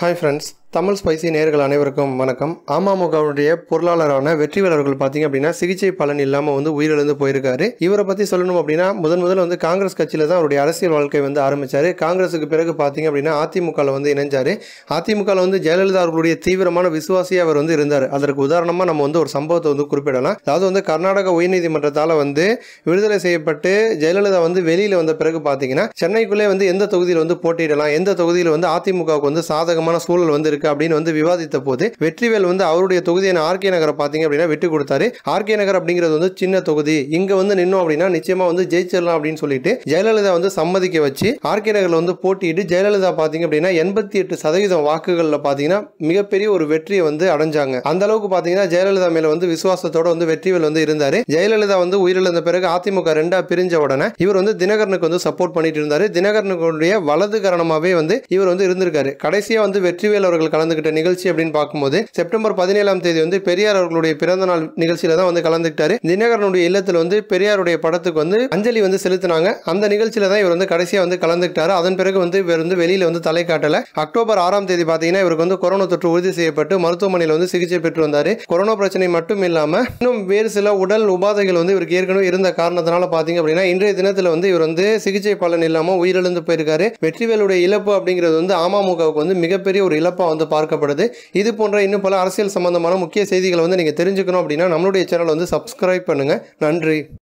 hi friends Tamil spicy நேர்கள் அனைவருக்கும் வணக்கம் அமமுகவுடைய பொருளாளரான வெற்றிவேல் அவர்கள் பார்த்தீங்க அப்படின்னா சிகிச்சை பலன் இல்லாமல் வந்து உயிரிழந்து போயிருக்காரு இவரை பற்றி சொல்லணும் அப்படின்னா முதன் முதல்ல வந்து காங்கிரஸ் கட்சியில் தான் அவருடைய அரசியல் வாழ்க்கை வந்து ஆரம்பிச்சாரு காங்கிரஸுக்கு பிறகு பார்த்தீங்க அப்படின்னா அதிமுகவில் வந்து இணைஞ்சாரு அதிமுகவில் வந்து ஜெயலலிதா அவர்களுடைய தீவிரமான விசுவாசியாக அவர் வந்து இருந்தார் அதற்கு உதாரணமாக நம்ம வந்து ஒரு சம்பவத்தை வந்து குறிப்பிடலாம் அதாவது வந்து கர்நாடக உயர்நீதிமன்றத்தால் வந்து விடுதலை செய்யப்பட்டு ஜெயலலிதா வந்து வெளியில் வந்த பிறகு பார்த்தீங்கன்னா சென்னைக்குள்ளே வந்து எந்த தொகுதியில் வந்து போட்டியிடலாம் எந்த தொகுதியில் வந்து அதிமுகவுக்கு வந்து சாதகமான சூழல் வந்து இருக்கு அப்படின்னு வந்து விவாதித்த போது வெற்றிவேல் வந்து அவருடைய தொகுதியான ஆர்கே நகரை பார்த்தீங்க அப்படின்னா விட்டு கொடுத்தாரு ஆர்கே நகர் அப்படிங்கிறது வந்து சின்ன தொகுதி இங்க வந்து நின்னோம் அப்படின்னா நிச்சயமா வந்து ஜெயிச்சிடலாம் அப்படின்னு சொல்லிட்டு ஜெயலலிதா வந்து சம்மதிக்க வச்சு ஆர்கே நகர்ல வந்து போட்டியிட்டு ஜெயலலிதா பார்த்தீங்க அப்படின்னா எண்பத்தி எட்டு சதவீதம் வாக்குகளில் பார்த்தீங்கன்னா மிகப்பெரிய ஒரு வெற்றியை வந்து அடைஞ்சாங்க அந்த அளவுக்கு பார்த்தீங்கன்னா ஜெயலலிதா மேல வந்து விசுவாசத்தோட வந்து வெற்றிவேல் வந்து இருந்தாரு ஜெயலலிதா வந்து உயிரிழந்த பிறகு அதிமுக ரெண்டா பிரிஞ்ச உடனே இவர் வந்து தினகரனுக்கு வந்து சப்போர்ட் பண்ணிட்டு இருந்தாரு தினகரனுடைய வலது காரணமாகவே வந்து இவர் வந்து இருந்திருக்காரு கடைசியா வந்து வெற்றிவேல் அவர்கள் கலந்துகிட்ட நிகழ்ச்சி அப்படின்னு பார்க்கும்போது செப்டம்பர் பதினேழாம் தேதி வந்து பெரியார் அவர்களுடைய பிறந்த நாள் நிகழ்ச்சியில தான் வந்து கலந்துக்கிட்டாரு தினகரனுடைய இல்லத்தில் வந்து பெரியாருடைய படத்துக்கு வந்து அஞ்சலி வந்து செலுத்தினாங்க அந்த நிகழ்ச்சியில தான் இவர் வந்து கடைசியா வந்து கலந்துக்கிட்டாரு அதன் பிறகு வந்து இவர் வந்து வெளியில வந்து தலை காட்டல அக்டோபர் ஆறாம் தேதி பார்த்தீங்கன்னா இவருக்கு வந்து கொரோனா தொற்று உறுதி செய்யப்பட்டு மருத்துவமனையில் வந்து சிகிச்சை பெற்று வந்தாரு கொரோனா பிரச்சனை மட்டும் இல்லாம இன்னும் வேறு சில உடல் உபாதைகள் வந்து இவருக்கு ஏற்கனவே இருந்த காரணத்தினால பார்த்தீங்க அப்படின்னா இன்றைய தினத்தில் வந்து இவர் வந்து சிகிச்சை பலன் இல்லாமல் உயிரிழந்து போயிருக்காரு வெற்றிவேலுடைய இழப்பு அப்படிங்கிறது வந்து அமமுகவுக்கு வந்து மிகப்பெரிய ஒரு இழப்பாக வந்து பார்க்கப்படுது இது போன்ற இன்னும் பல அரசியல் சம்பந்தமான முக்கிய செய்திகளை வந்து நீங்கள் தெரிஞ்சுக்கணும் அப்படின்னா நம்மளுடைய சேனலை வந்து சப்ஸ்கிரைப் பண்ணுங்கள் நன்றி